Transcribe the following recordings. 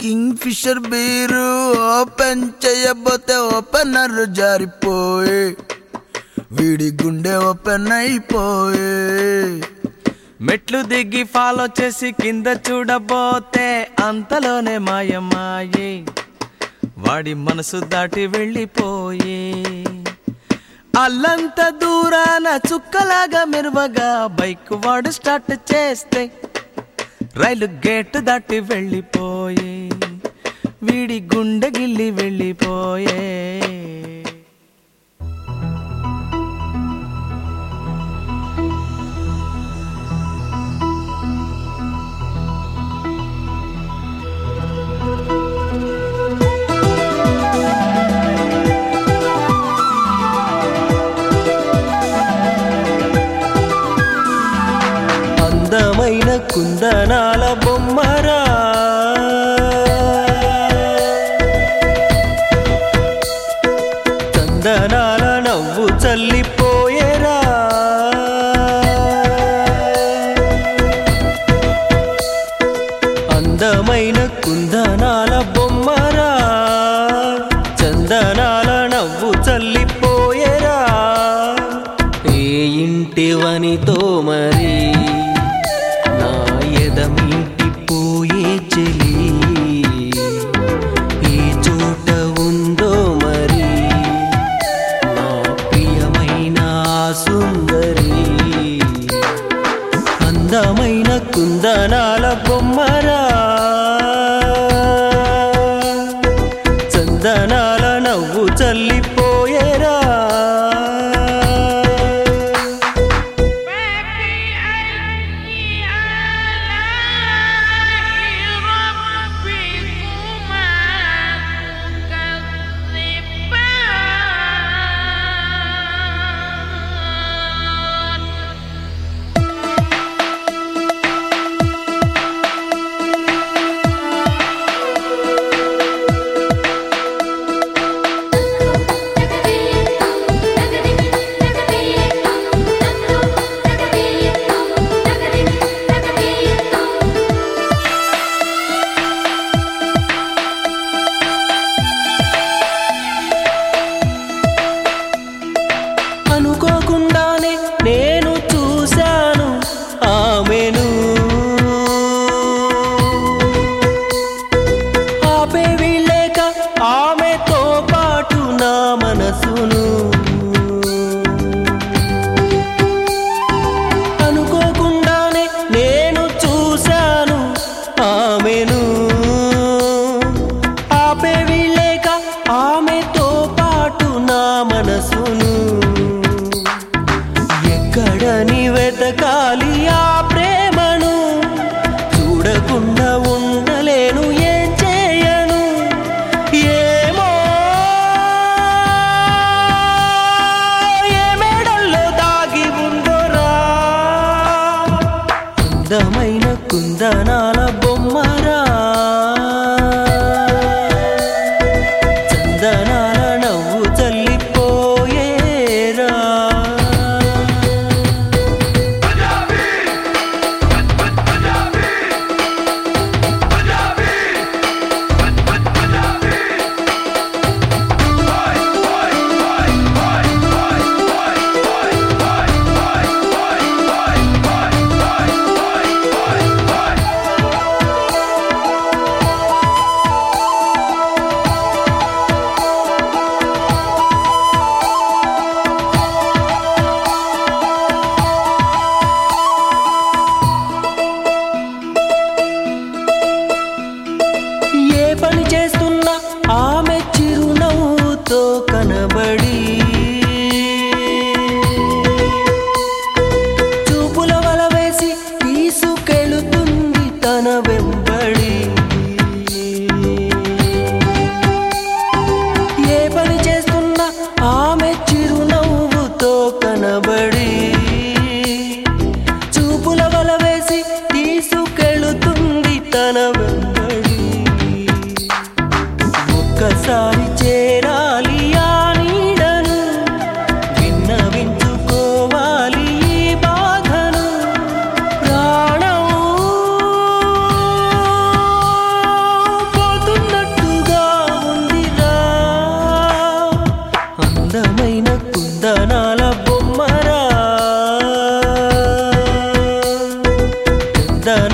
king Kingfisher beer open చేయబోతే opener జారిపోయే వీడి గుండె ఓపెన్ అయిపోయే మెట్లు దిగి ఫాలో చేసి కింద చూడబోతే అంతలోనే మాయమాయే వాడి మనసు దాటి వెళ్ళిపోయే అల్లంత దూరాన చుక్కలాగా మెరువగా బైక్ వాడు స్టార్ట్ చేస్తే రైలు గేట్ దాటి వెళ్ళిపోయే వీడి గుండె గిల్లి వెళ్ళిపోయే అందమైన కుందనాల బొమ్మరా చందనాల నవ్వు చల్లిపోయేరా అందమైన కుందనాల బొమ్మరా చందనాల నవ్వు చల్లిపోయేరా ఏ ఇంటివనితో మరి నా ఎదమీటి పోయే చెలి ఏ చోట ఉందో మరి నా ప్రియమైన ఆ సుందరి అందమైన కుందనాల బొమ్మరా చందనాల నవ్వు చల్లిపోయేరా ربكما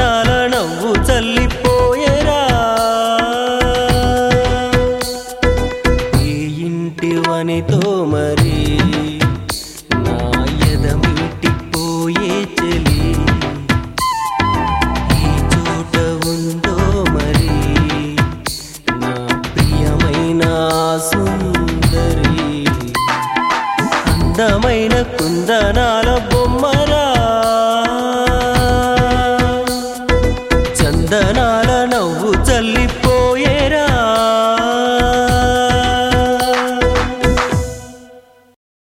కుందనాల నవ్వు చల్లిపోయేరా ఈ ఇంటి వనితో మరి నా ఎదమిటిపోయే చెలి ఈ చోట ఉందో మరి నా ప్రియమైన సుందరి అందమైన కుందనాల బొమ్మ